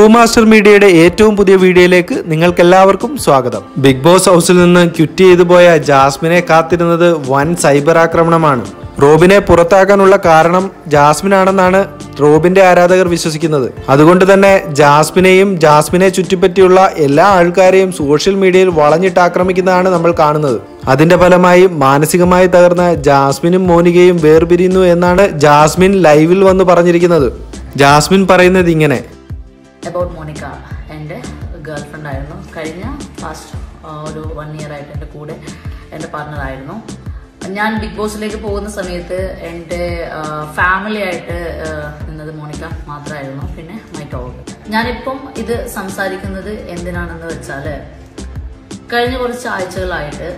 master മീഡിയയുടെ ഏറ്റവും പുതിയ വീഡിയോയിലേക്ക് നിങ്ങൾക്ക് എല്ലാവർക്കും സ്വാഗതം ബിഗ് ബോസ് ഹൗസിൽ നിന്ന് ക്വിറ്റ് ചെയ്തു പോയ ജാസ്മിനെ കാത്തിരുന്നത് വൻ സൈബർ ആക്രമണമാണ് റോബിനെ പുറത്താക്കാനുള്ള കാരണം ജാസ്മിനാണെന്നാണ് റോബിന്റെ ആരാധകർ വിശ്വസിക്കുന്നത് അതുകൊണ്ട് തന്നെ ജാസ്മിനെയും ജാസ്മിനെ ചുറ്റിപ്പറ്റിയുള്ള എല്ലാ ആൾക്കാരെയും സോഷ്യൽ മീഡിയയിൽ വളഞ്ഞിട്ട് ആക്രമിക്കുന്നതാണ് നമ്മൾ കാണുന്നത് അതിന്റെ ഫലമായി മാനസികമായി തകർന്ന ജാസ്മിനും മോനികയും വേർപിരിയുന്നു എന്നാണ് ജാസ്മിൻ ലൈവിൽ വന്ന് പറഞ്ഞിരിക്കുന്നത് ജാസ്മിൻ പറയുന്നത് ഇങ്ങനെ അബൌട്ട് മോണിക്ക എൻ്റെ ഗേൾ ഫ്രണ്ട് ആയിരുന്നു കഴിഞ്ഞ ഫാസ്റ്റ് ഒരു വൺ ഇയർ ആയിട്ട് എൻ്റെ കൂടെ എൻ്റെ പാർട്ണറായിരുന്നു ഞാൻ ബിഗ് ബോസിലേക്ക് പോകുന്ന സമയത്ത് എൻ്റെ ഫാമിലി ആയിട്ട് ആ, നിന്നത് മോണിക്ക മാത്രമായിരുന്നു പിന്നെ മൈ ടോഗ് ഞാനിപ്പം ഇത് സംസാരിക്കുന്നത് എന്തിനാണെന്ന് വെച്ചാൽ കഴിഞ്ഞ കുറച്ച് ആഴ്ചകളായിട്ട്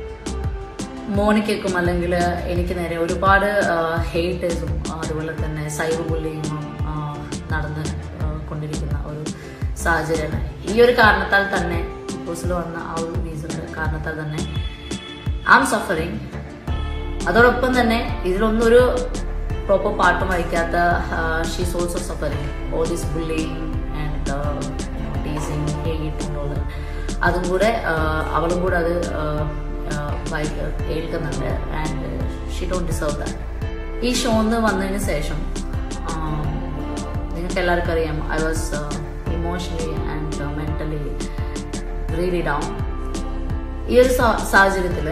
മോണിക്കും അല്ലെങ്കിൽ എനിക്ക് നേരെ ഒരുപാട് ഹേറ്റേഴ്സും അതുപോലെ തന്നെ സൈബർ ബുള്ളിങ്ങും നടന്ന് ആ, കൊണ്ടിരിക്കുന്ന ഒരു സാഹചര്യമാണ് ഈ ഒരു കാരണത്താൽ തന്നെ ബിഗ് ബോസിൽ വന്ന ആ ഒരു റീസണിന്റെ കാരണത്താൽ തന്നെ ഐ എം സഫറിങ് അതോടൊപ്പം തന്നെ ഇതിലൊന്നും ഒരു പ്രോപ്പർ പാട്ടും വഹിക്കാത്ത she's also suffering all this bullying and teasing hate and അതും കൂടെ ആ, അവളും കൂടെ അത് ആ, ആ, വായിക്ക- കേൾക്കുന്നുണ്ട് and she don't deserve that ഈ ഷോന്ന് വന്നതിന് ശേഷം ആ, നിങ്ങൾക്ക് എല്ലാവർക്കും അറിയാം I was emotionally and mentally really down ഈ ഒരു സാഹചര്യത്തിൽ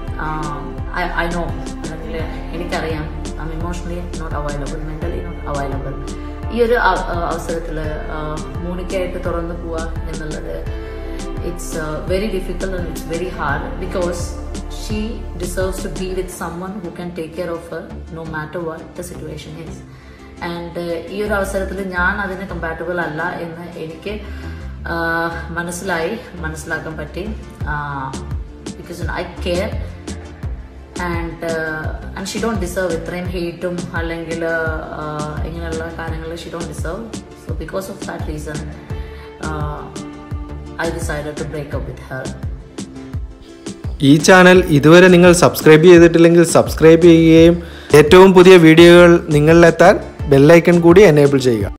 ഐ നോ അല്ലെങ്കിൽ എനിക്കറിയാം I emotionally not available mentally not available ഈ ഒരു അവസരത്തിൽ മൂണിക്കായിട്ട് തുറന്നു പോവുക എന്നുള്ളത് it's very difficult and it's very hard because she deserves to be with someone who can take care of her no matter what the situation is and ഈ ഒരു അവസരത്തിൽ ഞാൻ അതിന് കമ്പാറ്റബിൾ അല്ല എന്ന് എനിക്ക് ആ, മനസ്സിലായി മനസ്സിലാക്കാൻ പറ്റി because I care and and she don't deserve ഇത്രയും ഹെയ്റ്റും അല്ലെങ്കിൽ ഇങ്ങനെയുള്ള കാര്യങ്ങൾ she don't deserve so because of that reason I decide to break up with her ഈ ചാനൽ ഇതുവരെ നിങ്ങൾ സബ്സ്ക്രൈബ് ചെയ്തിട്ടില്ലെങ്കിൽ സബ്സ്ക്രൈബ് ചെയ്യുകയും ഏറ്റവും പുതിയ വീഡിയോകൾ നിങ്ങളിലെത്താൻ ബെല്ലൈക്കൺ കൂടി എനേബിൾ ചെയ്യുക